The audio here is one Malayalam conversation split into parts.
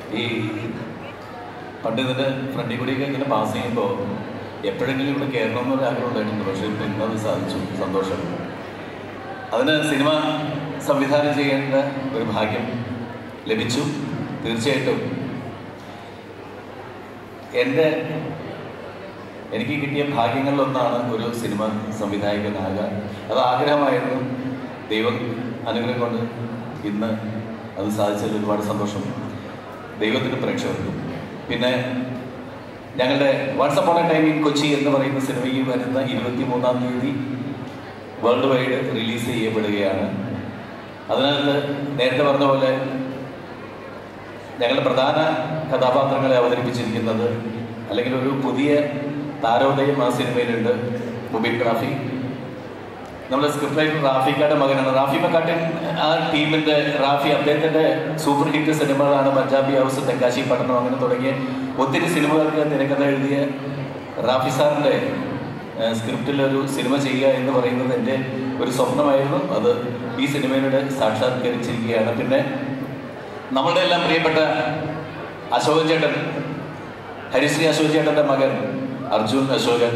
ഈ പണ്ട് ഇതിൻ്റെ ഫ്രണ്ടിൽ കൂടിയൊക്കെ ഇങ്ങനെ പാസ് ചെയ്യുമ്പോൾ എപ്പോഴെങ്കിലും ഇവിടെ കയറണം എന്നൊരു ആഗ്രഹം ഉണ്ടായിട്ടുണ്ട് പക്ഷേ ഇപ്പം ഇന്നത് സാധിച്ചു സന്തോഷം അതിന് സിനിമ സംവിധാനം ചെയ്യേണ്ട ഒരു ഭാഗ്യം ലഭിച്ചു തീർച്ചയായിട്ടും എൻ്റെ എനിക്ക് കിട്ടിയ ഭാഗ്യങ്ങളിലൊന്നാണ് ഒരു സിനിമ സംവിധായകനാകാൻ അത് ആഗ്രഹമായിരുന്നു ദൈവം അനുഗ്രഹം കൊണ്ട് ഇന്ന് അത് സാധിച്ചതിൽ ഒരുപാട് സന്തോഷം ദൈവത്തിൻ്റെ പ്രേക്ഷകർക്കും പിന്നെ ഞങ്ങളുടെ WhatsApp on time in Kochi എന്ന് പറയുന്ന സിനിമയിൽ വരുന്ന ഇരുപത്തി മൂന്നാം തീയതി വേൾഡ് വൈഡ് റിലീസ് ചെയ്യപ്പെടുകയാണ് അതിനകത്ത് നേരത്തെ പറഞ്ഞ പോലെ ഞങ്ങളുടെ പ്രധാന കഥാപാത്രങ്ങളെ അവതരിപ്പിച്ചിരിക്കുന്നത് അല്ലെങ്കിൽ ഒരു പുതിയ താരോദയം ആ സിനിമയിലുണ്ട് മുബിൻ റാഫി നമ്മുടെ സ്ക്രിപ്റ്റ് റൈറ്റർ റാഫിക്കയുടെ മകനാണ് റാഫി മക്കാട്ടിൻ ആ ടീമിന്റെ റാഫി അദ്ദേഹത്തിന്റെ സൂപ്പർ ഹിറ്റ് സിനിമകളാണ് പഞ്ചാബി ഹൗസ് തെങ്കാശി പട്ടണം അങ്ങനെ തുടങ്ങിയ ഒത്തിരി സിനിമകൾക്ക് തിരക്കഥ എഴുതിയ റാഫി സാറിന്റെ സ്ക്രിപ്റ്റിൽ ഒരു സിനിമ ചെയ്യുക എന്ന് പറയുന്നത് എൻ്റെ ഒരു സ്വപ്നമായിരുന്നു അത് ഈ സിനിമയിലൂടെ സാക്ഷാത്കരിച്ചിരിക്കുകയാണ് പിന്നെ നമ്മളുടെ എല്ലാം പ്രിയപ്പെട്ട അശോകൻ ചേട്ടൻ ഹരിശ്രീ അശോക് ചേട്ടന്റെ മകൻ അർജുൻ അശോകൻ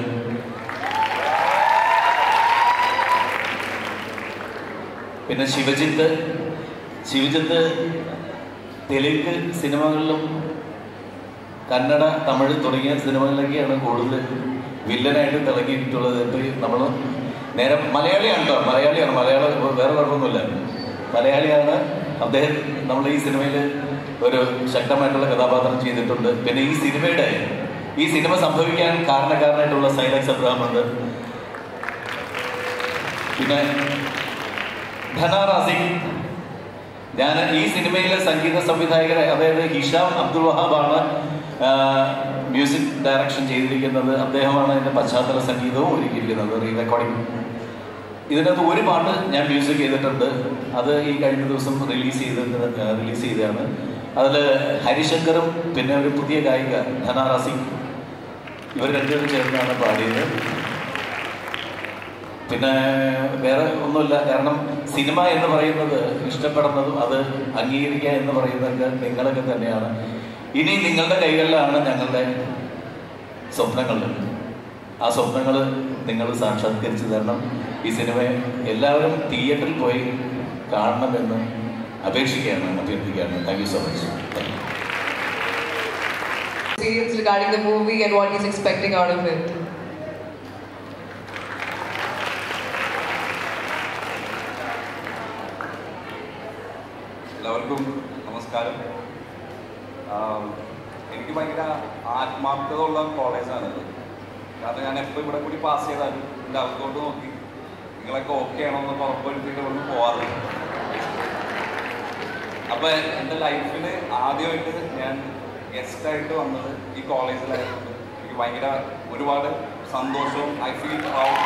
പിന്നെ ശിവജിത്ത് ശിവജിത്ത് തെലുങ്ക് സിനിമകളിലും കന്നഡ തമിഴ് തുടങ്ങിയ സിനിമകളിലൊക്കെയാണ് കൂടുതൽ വില്ലനായിട്ട് തിളങ്ങിയിട്ടുള്ളത് ഇപ്പോൾ നമ്മൾ നേരെ മലയാളിയാണ് കേട്ടോ മലയാളിയാണ് മലയാളം വേറെ കുഴപ്പമൊന്നുമില്ല മലയാളിയാണ് അദ്ദേഹം നമ്മൾ ഈ സിനിമയിൽ ഒരു ശക്തമായിട്ടുള്ള കഥാപാത്രം ചെയ്തിട്ടുണ്ട് പിന്നെ ഈ സിനിമയുടെ ഈ സിനിമ സംഭവിക്കാൻ കാരണക്കാരനായിട്ടുള്ള സൈലക്സ് അബ്രഹാമുണ്ട് പിന്നെ ധനാറാസിംഗ് ഞാൻ ഈ സിനിമയിലെ സംഗീത സംവിധായകരെ അതായത് ഹിഷാം അബ്ദുൾ വഹാബാണ് മ്യൂസിക് ഡയറക്ഷൻ ചെയ്തിരിക്കുന്നത് അദ്ദേഹമാണ് അതിൻ്റെ പശ്ചാത്തല സംഗീതവും ഒരുക്കിയിരിക്കുന്നത് റീ റെക്കോർഡിംഗ് ഇതിനകത്ത് ഒരു പാട്ട് ഞാൻ മ്യൂസിക് ചെയ്തിട്ടുണ്ട് അത് ഈ കഴിഞ്ഞ ദിവസം റിലീസ് ചെയ്ത് റിലീസ് ചെയ്തതാണ് അതിൽ ഹരിശങ്കറും പിന്നെ ഒരു പുതിയ ഗായിക ധനാറാസിംഗ് ഇവർ രണ്ടുപേരും ചേർന്നാണ് പാടിയത് പിന്നെ വേറെ ഒന്നുമില്ല കാരണം സിനിമ എന്ന് പറയുന്നത് ഇഷ്ടപ്പെടുന്നതും അത് അംഗീകരിക്കുക എന്ന് പറയുന്നതൊക്കെ നിങ്ങളൊക്കെ തന്നെയാണ് ഇനി നിങ്ങളുടെ കൈകളിലാണ് ഞങ്ങളുടെ സ്വപ്നങ്ങൾ ആ സ്വപ്നങ്ങൾ നിങ്ങൾ സാക്ഷാത്കരിച്ച് തരണം ഈ സിനിമയെ എല്ലാവരും തിയേറ്ററിൽ പോയി കാണണമെന്ന് അപേക്ഷിക്കുകയാണ് അഭ്യർത്ഥിക്കുകയാണ് thank you so much thank you experience regarding the movie and what he's expecting out of it. എല്ലാവർക്കും നമസ്കാരം ആം, എനിക്ക് ഭയങ്കര ആത്മാർത്ഥത ഉള്ള കോളേജാണ് ഇത് കാരണം ഞാൻ എപ്പോൾ ഇവിടെ കൂടി പാസ് ചെയ്താലും എൻ്റെ അകത്തോട്ട് നോക്കി നിങ്ങളൊക്കെ ഓക്കെ ആണോ എന്ന് ഉറപ്പുവരുത്തിയിട്ട് ഇവിടെ പോവാറില്ല അപ്പൊ എൻ്റെ ലൈഫിൽ ആദ്യമായിട്ട് ഞാൻ ഗസ്റ്റായിട്ട് വന്നത് ഈ കോളേജിലായിരുന്നു എനിക്ക് ഭയങ്കര ഒരുപാട് സന്തോഷവും ഐ ഫീൽ പ്രൗഡ്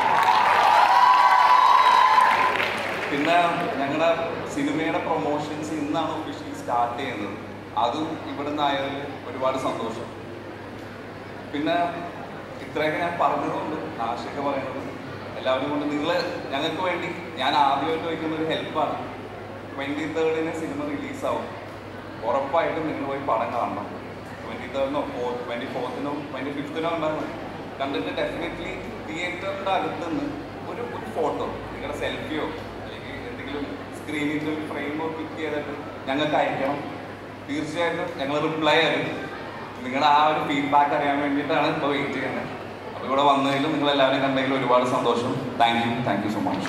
പിന്നെ ഞങ്ങളുടെ സിനിമയുടെ പ്രൊമോഷൻസ് ഇന്നാണ് ഒഫീഷ്യലി സ്റ്റാർട്ട് ചെയ്യുന്നത് അതും ഇവിടെ നിന്നായതിൽ ഒരുപാട് സന്തോഷം പിന്നെ ഇത്രയൊക്കെ ഞാൻ പറഞ്ഞതുകൊണ്ട് ആശയൊക്കെ പറയുന്നത് എല്ലാവരും കൊണ്ട് നിങ്ങൾ ഞങ്ങൾക്ക് വേണ്ടി ഞാൻ ആദ്യമായിട്ട് വയ്ക്കുന്ന ഒരു ഹെൽപ്പാണ് ട്വൻറ്റി തേർഡിന് സിനിമ റിലീസാവും ഉറപ്പായിട്ടും നിങ്ങൾ പോയി പടം കാണണം ട്വൻറ്റി തേർഡിനോ ഫോർ ട്വൻറ്റി ഫോർത്തിനോ ട്വൻറ്റി ഫിഫ്തിനോ ഉണ്ടാകും കണ്ടിട്ട് ഡെഫിനറ്റ്ലി തിയേറ്ററിൻ്റെ അടുത്തുനിന്ന് ഒരു ഒരു ഫോട്ടോ നിങ്ങളുടെ സെൽഫിയോ അല്ലെങ്കിൽ എന്തെങ്കിലും സ്ക്രീനിൻ്റെ ഒരു ഫ്രെയിമോ പിക്ക് ചെയ്തിട്ട് ഞങ്ങൾക്ക് അയക്കണം തീർച്ചയായിട്ടും ഞങ്ങൾ റിപ്ലൈ തരും നിങ്ങളുടെ ആ ഒരു ഫീഡ്ബാക്ക് അറിയാൻ വേണ്ടിയിട്ടാണ് ഇപ്പോൾ വെയിറ്റ് ചെയ്യുന്നത് അപ്പോൾ ഇവിടെ വന്നതിലും നിങ്ങൾ എല്ലാവരും കണ്ടതിലും ഒരുപാട് സന്തോഷം thank you thank you so much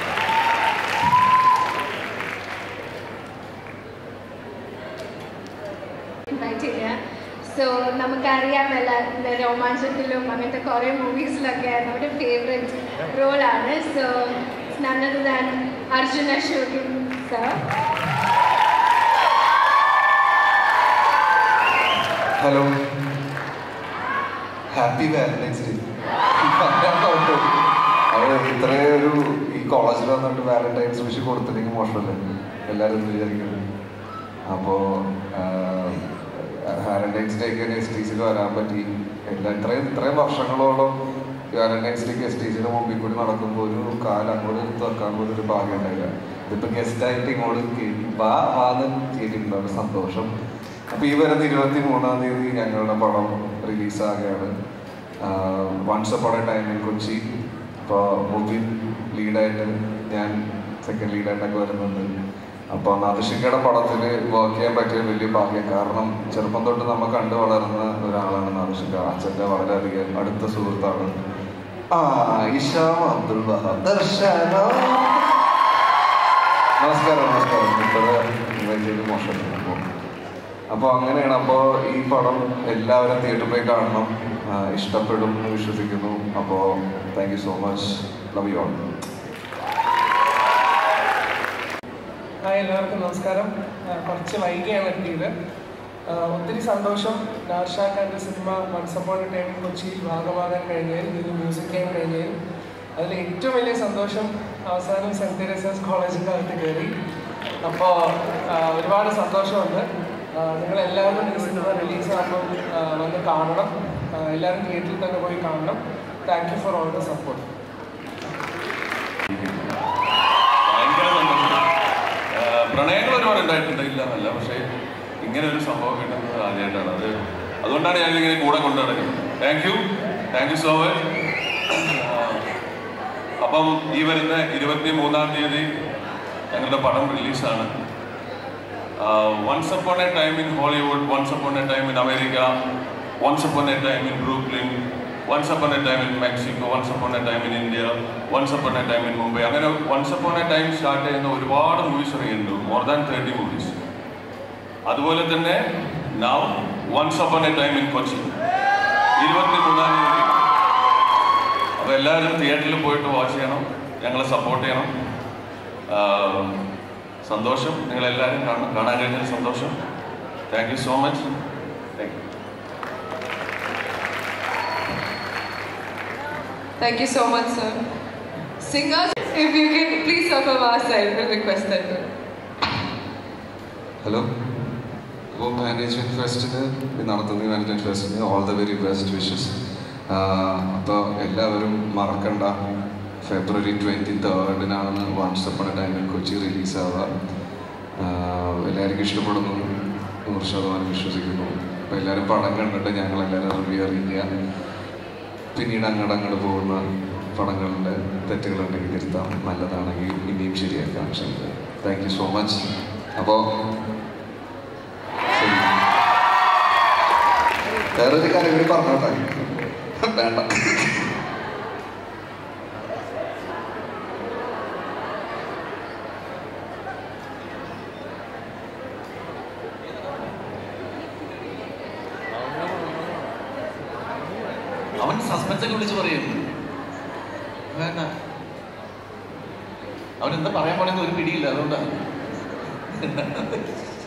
invite ചെയ്യുക സോ നമുക്കറിയാം എല്ലാ രോമാഞ്ചത്തിലും അങ്ങനത്തെ കുറേ മൂവീസിലൊക്കെ നമ്മുടെ ഫേവറേറ്റ് റോളാണ് സോ നന്നത് ദാൻ Arjun Ashokan sir hello happy valentine's day അവർ ഇത്രയും ഒരു ഈ കോളേജിൽ വന്നിട്ട് വാലന്റൈൻസ് വിഷ് കൊടുത്തില്ലെങ്കിൽ മോശമല്ലേ എല്ലാവരും വിചാരിക്കുന്നത് അപ്പോൾ വാലന്റൈൻസ് ഡേക്ക് എസ് ടി സിയിൽ വരാൻ പറ്റി എല്ലാ ഇത്രയും ഇത്രയും വർഷങ്ങളോളം വാലന്റൈൻസ് ഡേക്ക് എസ് ടി സിയുടെ മുമ്പിൽ കൂടി നടക്കുമ്പോൾ ഒരു കാലം അങ്ങോട്ട് എടുത്ത് വെക്കാൻ പോലും ഒരു ഭാഗ്യം ഉണ്ടായില്ല ഇതിപ്പോൾ ഗസ്റ്റായിട്ട് ഇങ്ങോട്ട് കയറി വാ വാന്ന് കയറിയിട്ടുണ്ട് ഒരു സന്തോഷം അപ്പോൾ ഈ വരുന്ന ഇരുപത്തി മൂന്നാം തീയതി ഞങ്ങളുടെ പടം റിലീസാകുകയാണ് once upon a time in Kochi അപ്പോൾ മുബിൻ ലീഡായിട്ട് ഞാൻ സെക്കൻഡ് ലീഡായിട്ടൊക്കെ വരുന്നുണ്ട് അപ്പോൾ നാദൃഷിക്കയുടെ പടത്തിൽ വർക്ക് ചെയ്യാൻ പറ്റിയ വലിയ ഭാഗ്യം കാരണം ചെറുപ്പം തൊട്ട് നമ്മൾ കണ്ടു വളർന്ന ഒരാളാണ് നാദൃഷിക്ക അച്ഛൻ്റെ വളരെയധികം അടുത്ത സുഹൃത്താണ് ആ ഇഷാം അബ്ദുൽ വഹാബ് ദർശനോ നമസ്കാരം നമസ്കാരം ഇത്ര വലിയൊരു മോശം അപ്പോൾ അങ്ങനെയാണ് അപ്പോൾ ഈ പടം എല്ലാവരും തിയേറ്ററിൽ പോയി കാണണം ആ, ഇഷ്ടപ്പെടും എന്ന് വിശ്വസിക്കുന്നു അപ്പോൾ thank you so much love you all hi എല്ലാവർക്കും നമസ്കാരം ആ, കുറച്ച് വൈകിയാണ് എത്തിയത് ആ, ഒത്തിരി സന്തോഷം നാർഷാ ഖാൻ്റെ സിനിമ വൺസ് അപ്പോൺ എ ടൈം കൊച്ചിയിൽ ഭാഗമാകാൻ കഴിഞ്ഞതിൽ ഇത് മ്യൂസിക് ചെയ്യാൻ കഴിഞ്ഞതിൽ അതിൽ ഏറ്റവും വലിയ സന്തോഷം അവസാനം സെൻറ്റ് തെരേസാസ് കോളേജിൻ്റെ അകത്ത് കയറി അപ്പോൾ ഒരുപാട് സന്തോഷമുണ്ട് ആ, നിങ്ങളെല്ലാവരും ഈ സിനിമ റിലീസാകുമ്പോൾ വന്ന് കാണണം ആ, എല്ലാവരും തിയേറ്ററിൽ തന്നെ പോയി കാണണം thank you for all the support ഭയങ്കര സന്തോഷം ആ, പ്രണയങ്ങൾ ഒരുപാട് ഉണ്ടായിട്ടുണ്ട് ഇല്ല എന്നല്ല പക്ഷേ ഇങ്ങനെ ഒരു സംഭവം കിട്ടുന്നത് ആദ്യമായിട്ടാണ് അത് അതുകൊണ്ടാണ് ഞാൻ ഇങ്ങനെ കൂടെ കൊണ്ടു നടക്കുന്നത് thank you thank you so much അപ്പം ഈ വരുന്ന ഇരുപത്തി മൂന്നാം തീയതി ഞങ്ങളുടെ പടം റിലീസാണ് once upon a time in Hollywood once upon a time in America once upon a time in Brooklyn once upon a time in Mexico once upon a time in India once upon a time in Mumbai അങ്ങനെ once upon a time start ചെയ്യുന്ന ഒരുപാട് മൂവീസ് ഇറങ്ങിയിട്ടുണ്ട് മോർ ദാൻ തേർട്ടി മൂവീസ് അതുപോലെ തന്നെ now once upon a time in Kochi ഇരുപത്തി മൂന്നാം തീയതി അപ്പോൾ എല്ലാവരും തിയേറ്ററിൽ പോയിട്ട് വാച്ച് ചെയ്യണം ഞങ്ങളെ സപ്പോർട്ട് ചെയ്യണം ആഹ് സന്തോഷം നിങ്ങളെല്ലാവരും കാണാൻ കാണാൻ കഴിഞ്ഞതിൽ സന്തോഷം thank you so much thank you Thank you so much, sir. Singers, if you can please come from our side, we'll request that. Hello അപ്പോൾ മാനേജ്മെൻറ്റ് ഫെസ്റ്റിന് നടത്തുന്ന ഈ മാനേജ്മെൻറ്റ് ഫെസ്റ്റിന് all the very best wishes അപ്പോൾ എല്ലാവരും മറക്കണ്ട ഫെബ്രുവരി ട്വൻറ്റി തേർഡിനാണ് വൺസ് അപ്പൺ എ ടൈമിൽ കൊച്ചി റിലീസാവുക എല്ലാവർക്കും ഇഷ്ടപ്പെടുന്നു നൂറ് ശതമാനം വിശ്വസിക്കുന്നു അപ്പോൾ എല്ലാവരും പടം കണ്ടിട്ട് ഞങ്ങൾ എല്ലാവരും റിവ്യൂ അറിയിക്കുക പിന്നീട് അങ്ങോട്ട് അങ്ങോട്ട് പോകുന്ന പടങ്ങളുടെ തെറ്റുകളുണ്ടെങ്കിൽ തിരുത്താം നല്ലതാണെങ്കിൽ ഇനിയും ശരിയാക്കാം ശ്രമിക്കാം താങ്ക് യു സോ മച്ച് അപ്പോൾ വേറൊരു കാര്യം കൂടി പറഞ്ഞോട്ടെ വേണ്ട അവൻ സസ്പെൻസ് ഒക്കെ വിളിച്ച് പറയും വേണ്ട അവൻ എന്താ പറയാൻ പോണെന്ന് ഒരു പിടിയില്ല അതുകൊണ്ടാണ്